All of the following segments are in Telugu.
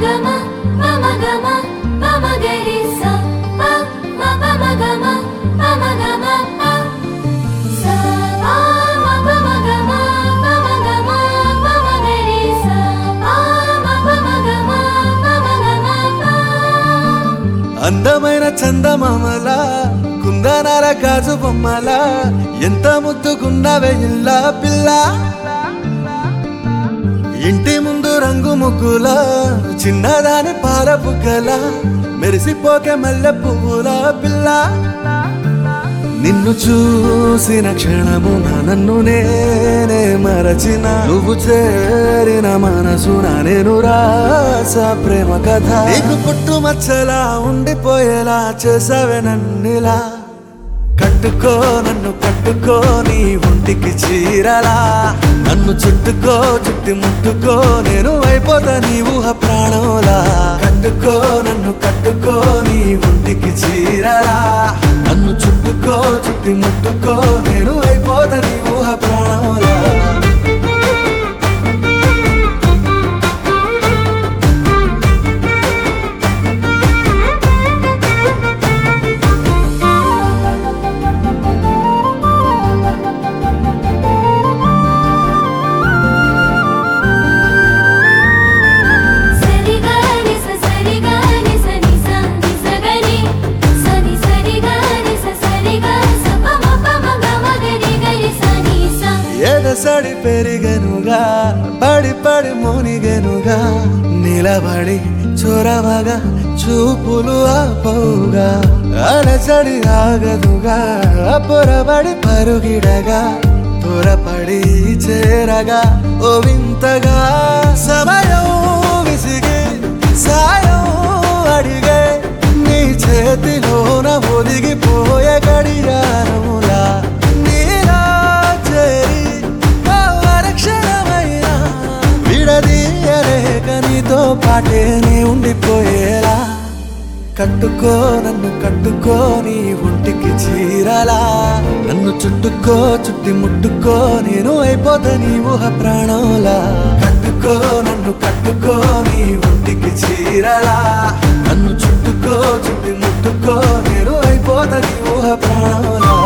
గమ మమ గమ మమ గరి స ప మ ప మ గమ మమ గమ ప స ప మ ప మ గమ మమ గమ మమ గరి స ప మ ప మ గమ మమ గమ ప అందమైన చందమామల కుందనాల గాజు బొమ్మల ఎంత ముద్దుకున్నవే ఇల్లా పిల్ల ఇంటి ముందు రంగు ముగ్గుల చిన్నదాని పాల బుగ్గల మెరిసిపోకే మల్లె పువ్వుల పిల్ల నిన్ను చూసిన క్షణమున నన్ను నేనే మరచిన నువ్వు చేరిన మనసున నేను రాస ప్రేమ కథ నీకు పుట్టు మచ్చలా ఉండిపోయేలా చేసావే నన్నిలా కట్టుకో నన్ను కట్టుకో నీ ఒంటికి చీరలా నన్ను చుట్టుకో చుట్టి ముట్టుకో నేను అయిపోతా నీ ఊహ ప్రాణంలా కట్టుకో నన్ను కట్టుకో నీ ఒంటికి చీరలా నన్ను చుట్టుకో చుట్టి ముట్టుకో నేను అయిపోతా నీ ఊహ ప్రాణంలా సరి గని స సరి గని స ని స ని స గని స ని సరి గని స సరి గ స ప మ ప మ గ మ గరి గరి స ని స ఎదసడి పెరిగెనుగా పడి పడి మునిగెనుగా నిలబడి చొరవగా చూపులు ఆపవుగా అలసడి ఆగదుగా పొరబడి పరుగిడగా త్వరపడి చేరగా ఓ వింతగా సమయం విసిగి సాయం అడిగే నీ చేతిలోన ఒదిగిపోయే గడియారములా నీలా చేరి ఓ అరక్షణమైన విడదీయలేక నీతో పాటే నీ ఉండిపోయేలా కట్టుకో నన్ను కట్టుకో నీ ఒంటికి చీరలా నన్ను చుట్టుకో చుట్టి ముట్టుకో నేను అయిపోతా నీ ఊహ ప్రాణంలా కట్టుకో నన్ను కట్టుకో నీ ఒంటికి చీరలా నన్ను చుట్టుకో చుట్టి ముట్టుకో నేను అయిపోతా నీ ఊహ ప్రాణంలా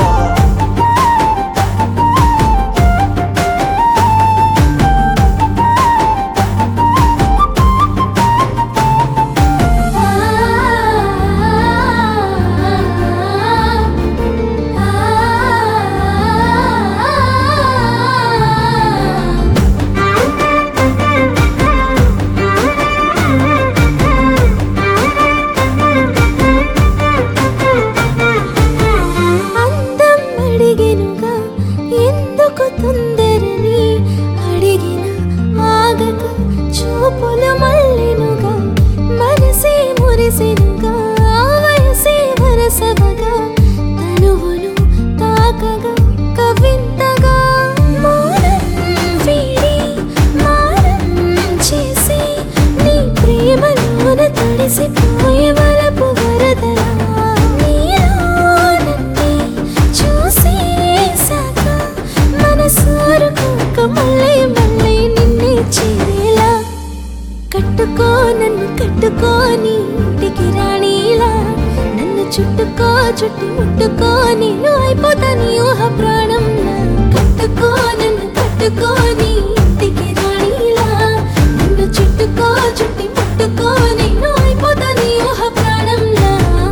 అందం అడిగెనుగా ఎందుకు తొందరని అడిగిన ఆగక చూపులు మల్లెనుగా మనసే మురిసెనుగా వయసే వరసవగా తనువును తాకగా కవింతగా మౌనం వీడి మారం చేసి నీ ప్రేమలోన తడిసిపోయే వలపు వరదలా నీలో నన్నే చూసేశాక మనసారుకోక మళ్ళీ మళ్ళీ నిన్నే చేరేలా కట్టుకో నన్ను కట్టుకో నీ ఇంటికి రాణిలా నన్ను చుట్టుకో చుట్టి ముట్టుకో నేను అయిపోతా నీ ఊహ ప్రాణంలా కట్టుకో నన్ను కట్టుకో నీ ఇంటికి రాణిలా నన్ను చుట్టుకో చుట్టి ముట్టుకో నేను అయిపోతా నీ ఊహ ప్రాణంలా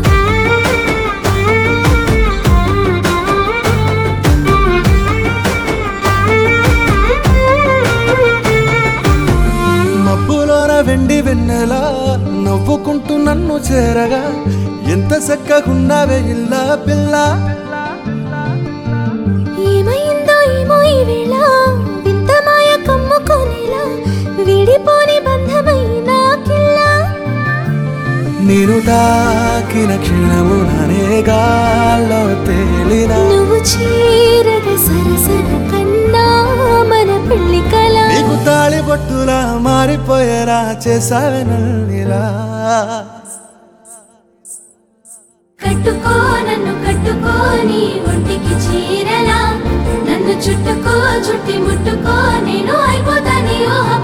మబ్బులోన వెండి వెన్నెలా నవ్వుకుంటూ నన్ను చేరగా ఎంత చక్కగున్నావే ఇల్లా పిల్ల ఏమైందో ఏమో ఈ వేళ వింత మాయ కమ్ముకొనేలా విడిపోని బంధమైన కిల్లా నేను తాకిన క్షణముననే గాల్లో తేలిన నువ్వు చీరగ సరసర కన్నా మన పెళ్లి కల నీకు తాళి బొట్టులా మారిపోయేలా చేసావే నన్నిలా కట్టుకో నన్ను కట్టుకో నీ ఒంటికి చీరలా నన్ను చుట్టుకో చుట్టి ముట్టుకో నేను అయిపోతా నీ ఊహ